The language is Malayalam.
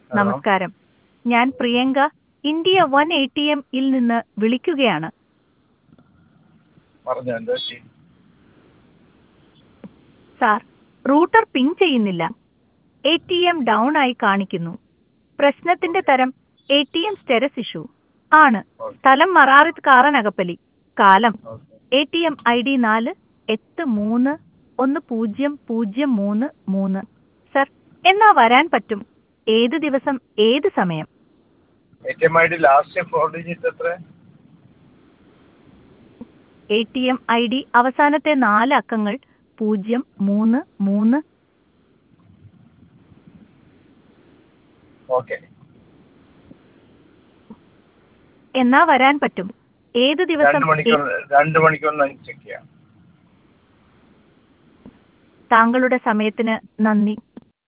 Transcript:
നമസ്കാരം ഞാൻ Priyanka India one A T എമ്മിൽ നിന്ന് വിളിക്കുകയാണ് പറഞ്ഞോ എന്താ പറ്റി സാർ റൂട്ടർ പിങ് ചെയ്യുന്നില്ല എ ടി എം ഡൗൺ ആയി കാണിക്കുന്നു പ്രശ്നത്തിന്റെ തരം A T M status issue ആണ് സ്ഥലം മറാറിത്ത് കാറനകപ്പലി കാലം okay A T M I D നാല് എട്ട് മൂന്ന് ഒന്ന് പൂജ്യം പൂജ്യം മൂന്ന് മൂന്ന് സർ എന്നാ വരാൻ പറ്റും ഏത് ദിവസം ഏത് സമയം A T M I D last four digit എത്ര A T M I D അവസാനത്തെ നാല് അക്കങ്ങൾ പൂജ്യം മൂന്ന് മൂന്ന് ഓക്കെ എന്നാ വരാൻ പറ്റും ഏത് ദിവസം രണ്ട് മണിക്കൂർ രണ്ട് മണിക്കൂറിന് ചെക്ക് ചെയ്യാം താങ്കളുടെ സമയത്തിന് നന്ദി